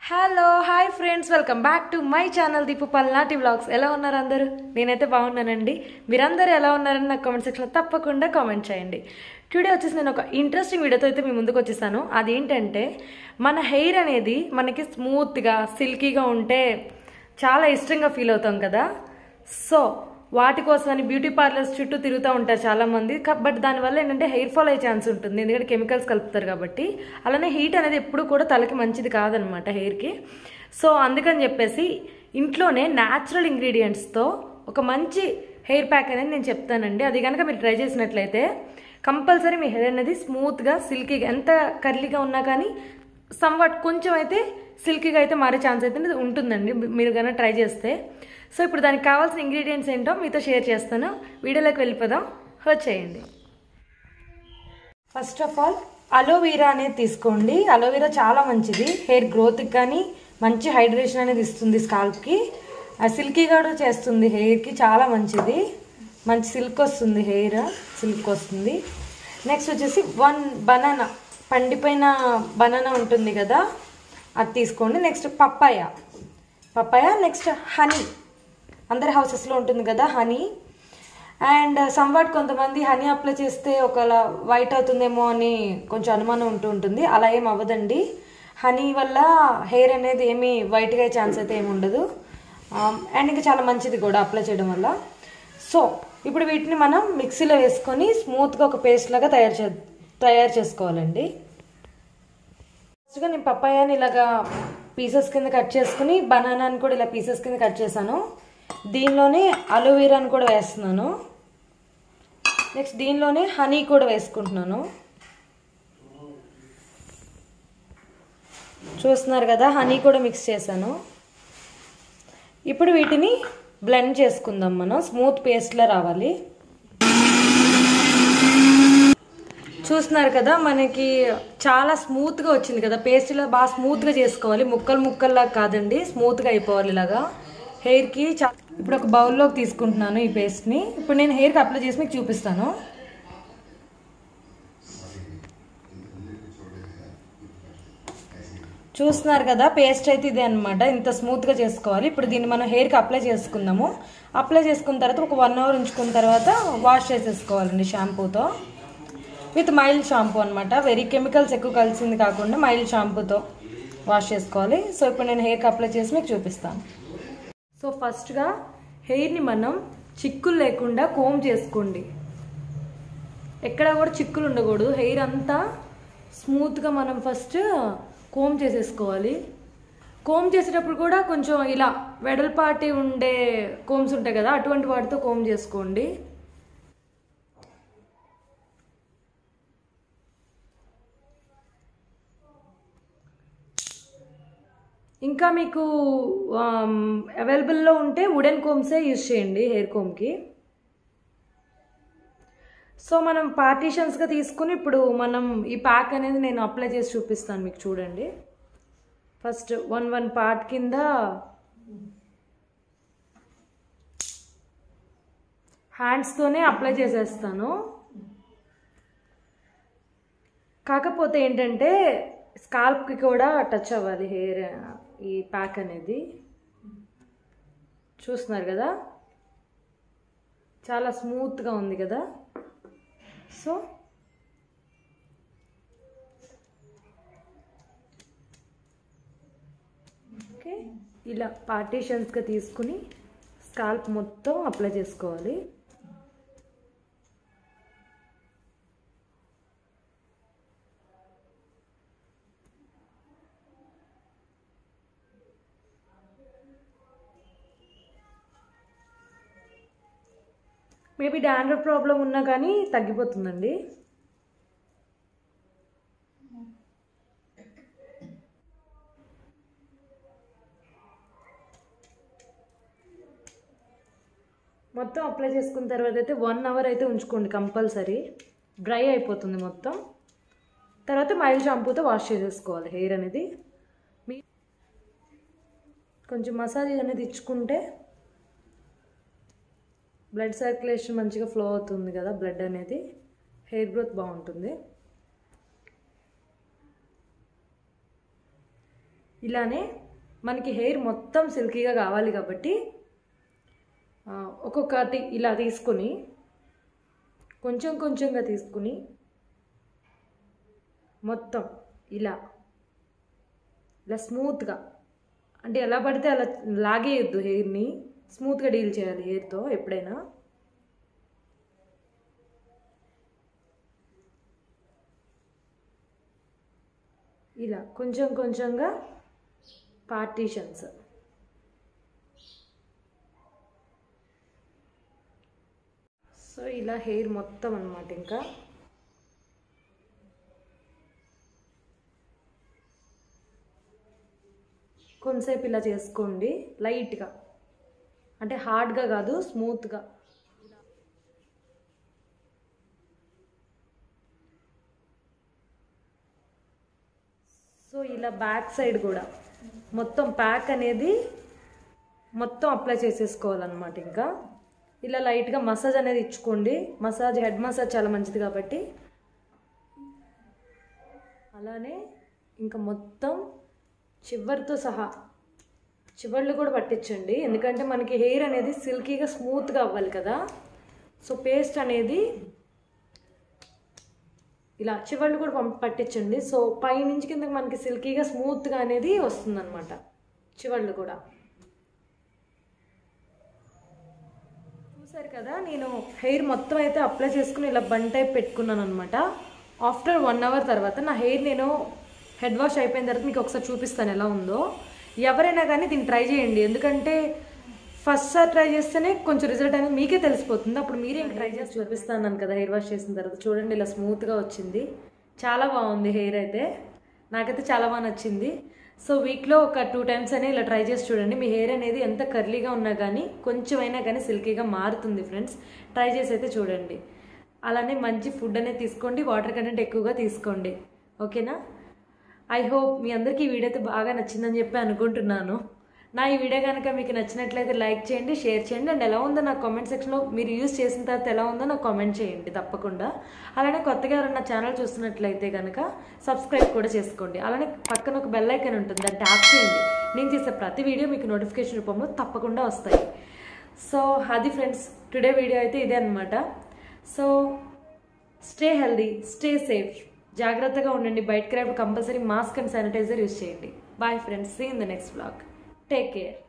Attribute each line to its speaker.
Speaker 1: hello hi friends welcome back to my channel Deepu Palnati vlogs ఎలా ఉన్నారు అందరూ నేనైతే బాగున్నానండి మీరందరూ ఎలా ఉన్నారని నాకు కామెంట్ సెక్షన్లో తప్పకుండా కామెంట్ చేయండి టుడే వచ్చేసి నేను ఒక ఇంట్రెస్టింగ్ వీడియోతో అయితే మీ ముందుకు వచ్చేసాను అదేంటంటే మన హెయిర్ అనేది మనకి స్మూత్గా సిల్కీగా ఉంటే చాలా ఇష్టంగా ఫీల్ అవుతాం కదా సో వాటి కోసమని బ్యూటీ పార్లర్స్ చుట్టూ తిరుగుతూ ఉంటారు చాలా మంది క- బట్ దానివల్ల ఏంటంటే హెయిర్ ఫాల్ అయ్యే ఛాన్స్ ఉంటుంది ఎందుకంటే కెమికల్స్ కలుపుతారు కాబట్టి అలానే హీట్ అనేది ఎప్పుడు కూడా తలకి మంచిది కాదనమాట హెయిర్కి సో అందుకని చెప్పేసి ఇంట్లోనే న్యాచురల్ ఇంగ్రీడియంట్స్తో ఒక మంచి హెయిర్ ప్యాక్ అనేది నేను చెప్తానండి అది కనుక మీరు ట్రై చేసినట్లయితే కంపల్సరీ మీ హెయిర్ అనేది స్మూత్గా సిల్కీగా ఎంత కర్లీగా ఉన్నా కానీ సమ్వాట్ కొంచెం అయితే సిల్కీగా అయితే మారే ఛాన్స్ అయితే ఉంటుందండి మీరు కనుక ట్రై చేస్తే సో ఇప్పుడు దానికి కావాల్సిన ఇంగ్రీడియంట్స్ ఏంటో మీతో షేర్ చేస్తాను వీడియోలోకి వెళ్ళిపోదాం వచ్చేయండి ఫస్ట్ ఆఫ్ ఆల్ అలోవీరా అనేది తీసుకోండి అలోవీరా చాలా మంచిది హెయిర్ గ్రోత్కి కానీ మంచి హైడ్రేషన్ అనేది ఇస్తుంది స్కాల్ప్కి సిల్కీ కూడా చేస్తుంది హెయిర్కి చాలా మంచిది మంచి సిల్క్ వస్తుంది హెయిర్ సిల్క్ వస్తుంది నెక్స్ట్ వచ్చేసి వన్ బనానా పండిపోయిన బనానా ఉంటుంది కదా అది తీసుకోండి next papaya papaya next honey అందరి హౌసెస్లో ఉంటుంది కదా హనీ అండ్ సంవాట్ కొంతమంది హనీ అప్లై చేస్తే ఒకవేళ వైట్ అవుతుందేమో అని కొంచెం అనుమానం ఉంటూ ఉంటుంది అలా ఏం అవ్వదండి హనీ వల్ల హెయిర్ అనేది ఏమీ వైట్గా అయ్యే ఛాన్స్ అయితే ఏమి ఉండదు అండ్ ఇంకా చాలా మంచిది కూడా అప్లై చేయడం వల్ల సో ఇప్పుడు వీటిని మనం మిక్సీలో వేసుకొని స్మూత్గా ఒక పేస్ట్ లాగా తయారు చే తయారు చేసుకోవాలండి ఫస్ట్గా నేను పప్పాయాని ఇలాగా పీసెస్ కింద కట్ చేసుకుని బనానాని కూడా ఇలా పీసెస్ కింద కట్ చేశాను దీనిలోనే అలోవెరాని కూడా వేస్తున్నాను నెక్స్ట్ దీనిలోనే హనీ కూడా వేసుకుంటున్నాను చూస్తున్నారు కదా హనీ కూడా మిక్స్ చేశాను ఇప్పుడు వీటిని బ్లెండ్ చేసుకుందాం మనం స్మూత్ పేస్ట్లా రావాలి చూస్తున్నారు కదా మనకి చాలా స్మూత్గా వచ్చింది కదా పేస్ట్ ఇలా బాగా స్మూత్గా చేసుకోవాలి ముక్కలు ముక్కల్లా కాదండి స్మూత్గా అయిపోవాలి ఇలాగా హెయిర్కి చా ఇప్పుడు ఒక బౌల్లోకి తీసుకుంటున్నాను ఈ పేస్ట్ని ఇప్పుడు నేను హెయిర్కి అప్లై చేసి మీకు చూపిస్తాను చూస్తున్నారు కదా పేస్ట్ అయితే ఇదే అనమాట ఇంత స్మూత్గా చేసుకోవాలి ఇప్పుడు దీన్ని మనం హెయిర్కి అప్లై చేసుకుందాము అప్లై చేసుకున్న తర్వాత ఒక వన్ అవర్ ఉంచుకున్న తర్వాత వాష్ చేసేసుకోవాలండి షాంపూతో విత్ మైల్డ్ షాంపూ అనమాట వెరీ కెమికల్స్ ఎక్కువ కలిసింది కాకుండా మైల్డ్ షాంపూతో వాష్ చేసుకోవాలి సో ఇప్పుడు నేను హెయిర్కి అప్లై చేసి మీకు చూపిస్తాను సో ఫస్ట్గా హెయిర్ని మనం చిక్కులు లేకుండా కోమ్ చేసుకోండి ఎక్కడ కూడా చిక్కులు ఉండకూడదు హెయిర్ అంతా స్మూత్గా మనం ఫస్ట్ కోమ్ చేసేసుకోవాలి కోమ్ చేసేటప్పుడు కూడా కొంచెం ఇలా వెడల్పాటి ఉండే కోమ్స్ ఉంటాయి కదా అటువంటి వాటితో కోమ్ చేసుకోండి ఇంకా మీకు అవైలబుల్లో ఉంటే వుడెన్ కోమ్సే యూజ్ చేయండి హెయిర్ కోమ్కి సో మనం పార్టీషన్స్గా తీసుకుని ఇప్పుడు మనం ఈ ప్యాక్ అనేది నేను అప్లై చేసి చూపిస్తాను మీకు చూడండి ఫస్ట్ వన్ వన్ పార్ట్ కింద హ్యాండ్స్తోనే అప్లై చేసేస్తాను కాకపోతే ఏంటంటే స్కాల్ప్కి కూడా టచ్ అవ్వాలి హెయిర్ ఈ ప్యాక్ అనేది చూస్తున్నారు కదా చాలా స్మూత్గా ఉంది కదా సో ఓకే ఇలా పార్టీషన్స్గా తీసుకుని స్కాల్ప్ మొత్తం అప్లై చేసుకోవాలి మేబీ డాండ్రఫ్ ప్రాబ్లం ఉన్నా కానీ తగ్గిపోతుందండి మొత్తం అప్లై చేసుకున్న తర్వాత అయితే వన్ అవర్ అయితే ఉంచుకోండి కంపల్సరీ డ్రై అయిపోతుంది మొత్తం తర్వాత మైల్డ్ షాంపూతో వాష్ చేసేసుకోవాలి హెయిర్ అనేది మీ కొంచెం మసాజ్ అనేది ఇచ్చుకుంటే బ్లడ్ సర్క్యులేషన్ మంచిగా ఫ్లో అవుతుంది కదా బ్లడ్ అనేది హెయిర్ గ్రోత్ బాగుంటుంది ఇలానే మనకి హెయిర్ మొత్తం సిల్కీగా కావాలి కాబట్టి ఆ, ఒక్కొక్కటి ఇలా తీసుకుని కొంచెం కొంచెంగా తీసుకుని మొత్తం ఇలా ఇలా స్మూత్గా అంటే ఎలా పడితే అలా లాగేయొద్దు హెయిర్ని స్మూత్గా డీల్ చేయాలి హెయిర్తో ఎప్పుడైనా ఇలా కొంచెం కొంచెంగా పార్టీషన్స్ సో ఇలా హెయిర్ మొత్తం అన్నమాట ఇంకా కొంతసేపు ఇలా చేసుకోండి లైట్గా అంటే హార్డ్గా కాదు స్మూత్గా సో ఇలా బ్యాక్ సైడ్ కూడా మొత్తం ప్యాక్ అనేది మొత్తం అప్లై చేసేసుకోవాలన్నమాట ఇంకా ఇలా లైట్గా మసాజ్ అనేది ఇచ్చుకోండి మసాజ్ హెడ్ మసాజ్ చాలా మంచిది కాబట్టి అలానే ఇంకా మొత్తం చివరితో సహా చివర్లు కూడా పట్టించండి ఎందుకంటే మనకి హెయిర్ అనేది సిల్కీగా స్మూత్గా అవ్వాలి కదా సో పేస్ట్ అనేది ఇలా చివర్లు కూడా పంప పట్టించండి సో పైనుంచి కిందకి మనకి సిల్కీగా స్మూత్గా అనేది వస్తుందన్నమాట చివర్లు కూడా చూసారు కదా నేను హెయిర్ మొత్తం అయితే అప్లై చేసుకుని ఇలా బన్ టైప్ పెట్టుకున్నాను అనమాట ఆఫ్టర్ వన్ అవర్ తర్వాత నా హెయిర్ నేను హెడ్ వాష్ అయిపోయిన తర్వాత మీకు ఒకసారి చూపిస్తాను ఎలా ఉందో ఎవరైనా కానీ దీన్ని ట్రై చేయండి ఎందుకంటే ఫస్ట్ సార్ ట్రై చేస్తేనే కొంచెం రిజల్ట్ అనేది మీకే తెలిసిపోతుంది అప్పుడు మీరే ఇంకా ట్రై చేసి చూపిస్తాను కదా హెయిర్ వాష్ చేసిన తర్వాత చూడండి ఇలా స్మూత్గా వచ్చింది చాలా బాగుంది హెయిర్ అయితే నాకైతే చాలా బాగా నచ్చింది సో వీక్లో ఒక టూ టైమ్స్ అని ఇలా ట్రై చేసి చూడండి మీ హెయిర్ అనేది ఎంత కర్లీగా ఉన్నా కానీ కొంచెం అయినా కానీ సిల్కీగా మారుతుంది ఫ్రెండ్స్ ట్రై చేసి అయితే చూడండి అలానే మంచి ఫుడ్ అనేది తీసుకోండి వాటర్ కంటెంట్ ఎక్కువగా తీసుకోండి ఓకేనా ఐ హోప్ మీ అందరికీ ఈ వీడియో అయితే బాగా నచ్చిందని చెప్పి అనుకుంటున్నాను నా ఈ వీడియో కనుక మీకు నచ్చినట్లయితే లైక్ చేయండి షేర్ చేయండి అండ్ ఎలా ఉందో నా కామెంట్ సెక్షన్లో మీరు యూస్ చేసిన తర్వాత ఎలా ఉందో నాకు కామెంట్ చేయండి తప్పకుండా అలానే కొత్తగా ఎవరైనా ఛానల్ చూస్తున్నట్లయితే కనుక సబ్స్క్రైబ్ కూడా చేసుకోండి అలానే పక్కన ఒక బెల్ ఐకాన్ ఉంటుంది దాన్ని ట్యాప్ చేయండి నేను చేసే ప్రతి వీడియో మీకు నోటిఫికేషన్ రూపంలో తప్పకుండా వస్తాయి సో అది ఫ్రెండ్స్ టుడే వీడియో అయితే ఇదే అనమాట so stay healthy stay safe జాగ్రత్తగా ఉండండి బయటకు రేపు compulsory mask and sanitiser use చేయండి bye friends see in the next blog take care